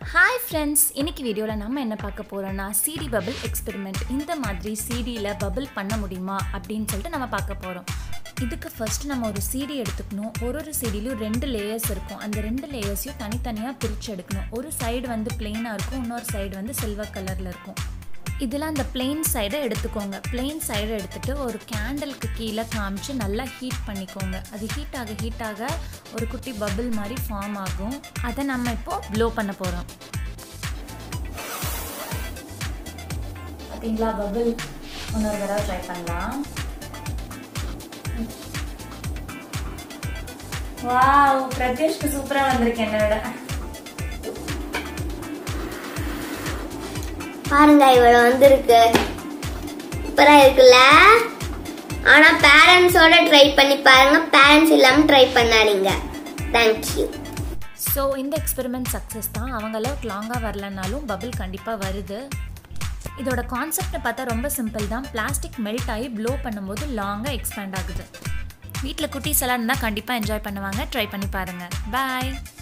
hi friends இன்னைக்கு வீடியோவில் நம்ம என்ன பார்க்க போகிறோம்னா சிடி பபிள் எக்ஸ்பெரிமெண்ட் இந்த மாதிரி சிடியில் பபிள் பண்ண முடியுமா அப்படின்னு சொல்லிட்டு நம்ம பார்க்க போகிறோம் இதுக்கு ஃபர்ஸ்ட் நம்ம ஒரு சிடி எடுத்துக்கணும் ஒரு ஒரு சிடிலையும் ரெண்டு லேயர்ஸ் இருக்கும் அந்த ரெண்டு லேயர்ஸையும் தனித்தனியாக பிரித்து எடுக்கணும் ஒரு சைடு வந்து பிளெயினாக இருக்கும் இன்னொரு சைடு வந்து சில்வர் கலரில் இருக்கும் இதில் அந்த பிளெயின் சைடை எடுத்துக்கோங்க பிளெயின் சைடை எடுத்துகிட்டு ஒரு கேண்டலுக்கு கீழே காமிச்சு நல்லா ஹீட் பண்ணிக்கோங்க அது ஹீட் ஆக ஹீட் ஆக ஒரு குட்டி பபிள் மாதிரி ஃபார்ம் ஆகும் அதை நம்ம இப்போது ப்ளோ பண்ண போகிறோம் பார்த்தீங்களா பபிள் இன்னொரு தடவை ட்ரை பண்ணலாம் வாவ் பிரத்யேஷ்க்கு சூப்பராக வந்திருக்கு என்னை விட பாருங்க இவ்வளவு வந்திருக்கு சூப்பரா இருக்குல்ல ஆனா பேரண்ட்ஸோட ட்ரை பண்ணி பாருங்க பேரண்ட்ஸ் இல்லாம ட்ரை பண்ணாதீங்க தேங்க்யூ ஸோ இந்த எக்ஸ்பெரிமெண்ட் சக்ஸஸ் தான் அவங்க அளவுக்கு லாங்காக வரலனாலும் பபிள் கண்டிப்பாக வருது இதோட கான்செப்டை பார்த்தா ரொம்ப சிம்பிள் தான் பிளாஸ்டிக் மெல்ட் ஆகி ப்ளோ பண்ணும்போது லாங்காக எக்ஸ்பேண்ட் ஆகுது வீட்டில் குட்டீஸ் எல்லாம் இருந்தால் கண்டிப்பாக என்ஜாய் பண்ணுவாங்க ட்ரை பண்ணி பாருங்கள் பாய்